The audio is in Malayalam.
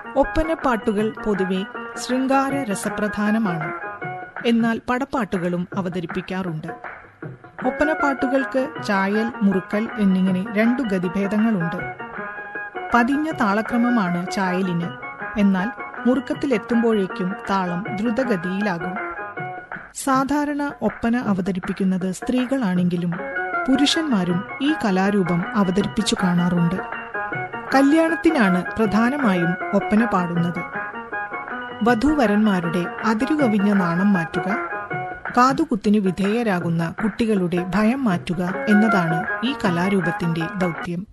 ഒപ്പനപ്പാട്ടുകൾ പൊതുവെ ശൃംഗാര രസപ്രധാനമാണ് എന്നാൽ പടപ്പാട്ടുകളും അവതരിപ്പിക്കാറുണ്ട് ഒപ്പനപ്പാട്ടുകൾക്ക് ചായൽ മുറുക്കൽ എന്നിങ്ങനെ രണ്ടു ഗതിഭേദങ്ങളുണ്ട് പതിഞ്ഞ താളക്രമമാണ് ചായലിന് എന്നാൽ മുറുക്കത്തിലെത്തുമ്പോഴേക്കും താളം ദ്രുതഗതിയിലാകും സാധാരണ ഒപ്പന അവതരിപ്പിക്കുന്നത് സ്ത്രീകളാണെങ്കിലും പുരുഷന്മാരും ഈ കലാരൂപം അവതരിപ്പിച്ചു കാണാറുണ്ട് കല്യാണത്തിനാണ് പ്രധാനമായും ഒപ്പന പാടുന്നത് വധൂവരന്മാരുടെ അതിരുകവിഞ്ഞ നാണം മാറ്റുക കാതുകുത്തിന് വിധേയരാകുന്ന കുട്ടികളുടെ ഭയം മാറ്റുക എന്നതാണ് ഈ കലാരൂപത്തിന്റെ ദൗത്യം